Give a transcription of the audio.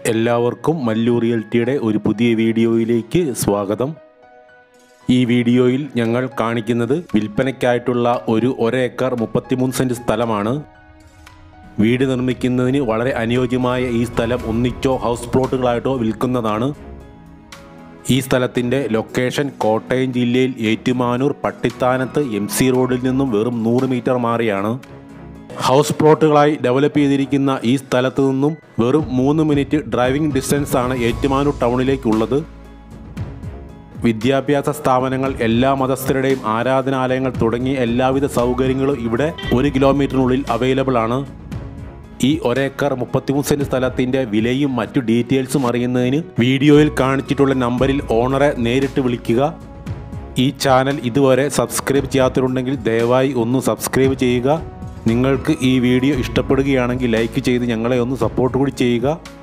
എല്ലാവർക്കും മല്ലൂർ റിയൽറ്റിയുടെ ഒരു പുതിയ വീഡിയോയിലേക്ക് സ്വാഗതം ഈ വീഡിയോയിൽ ഞങ്ങൾ കാണിക്കുന്നത് വിൽപ്പനയ്ക്കായിട്ടുള്ള ഒരു ഒരേക്കർ മുപ്പത്തിമൂന്ന് സെൻറ്റ് സ്ഥലമാണ് വീട് നിർമ്മിക്കുന്നതിന് വളരെ അനുയോജ്യമായ ഈ സ്ഥലം ഒന്നിച്ചോ ഹൗസ് പ്ലോട്ടുകളായിട്ടോ വിൽക്കുന്നതാണ് ഈ സ്ഥലത്തിൻ്റെ ലൊക്കേഷൻ കോട്ടയം ജില്ലയിൽ ഏറ്റുമാനൂർ പട്ടിത്താനത്ത് എം സി റോഡിൽ നിന്നും വെറും നൂറ് മീറ്റർ മാറിയാണ് ഹൗസ് പ്ലോട്ടുകളായി ഡെവലപ്പ് ചെയ്തിരിക്കുന്ന ഈ സ്ഥലത്തു നിന്നും വെറും മൂന്ന് മിനിറ്റ് ഡ്രൈവിംഗ് ഡിസ്റ്റൻസ് ആണ് ഏറ്റുമാനൂർ ടൗണിലേക്കുള്ളത് വിദ്യാഭ്യാസ സ്ഥാപനങ്ങൾ എല്ലാ മതസ്ഥരുടെയും ആരാധനാലയങ്ങൾ തുടങ്ങിയ എല്ലാവിധ സൗകര്യങ്ങളും ഇവിടെ ഒരു കിലോമീറ്ററിനുള്ളിൽ അവൈലബിൾ ആണ് ഈ ഒരേക്കർ മുപ്പത്തിമൂന്ന് സെന്റ് സ്ഥലത്തിന്റെ വിലയും മറ്റു ഡീറ്റെയിൽസും അറിയുന്നതിന് വീഡിയോയിൽ കാണിച്ചിട്ടുള്ള നമ്പറിൽ ഓണറെ നേരിട്ട് വിളിക്കുക ഈ ചാനൽ ഇതുവരെ സബ്സ്ക്രൈബ് ചെയ്യാത്തവരുണ്ടെങ്കിൽ ദയവായി ഒന്ന് സബ്സ്ക്രൈബ് ചെയ്യുക നിങ്ങൾക്ക് ഈ വീഡിയോ ഇഷ്ടപ്പെടുകയാണെങ്കിൽ ലൈക്ക് ചെയ്ത് ഞങ്ങളെ ഒന്ന് സപ്പോർട്ട് കൂടി ചെയ്യുക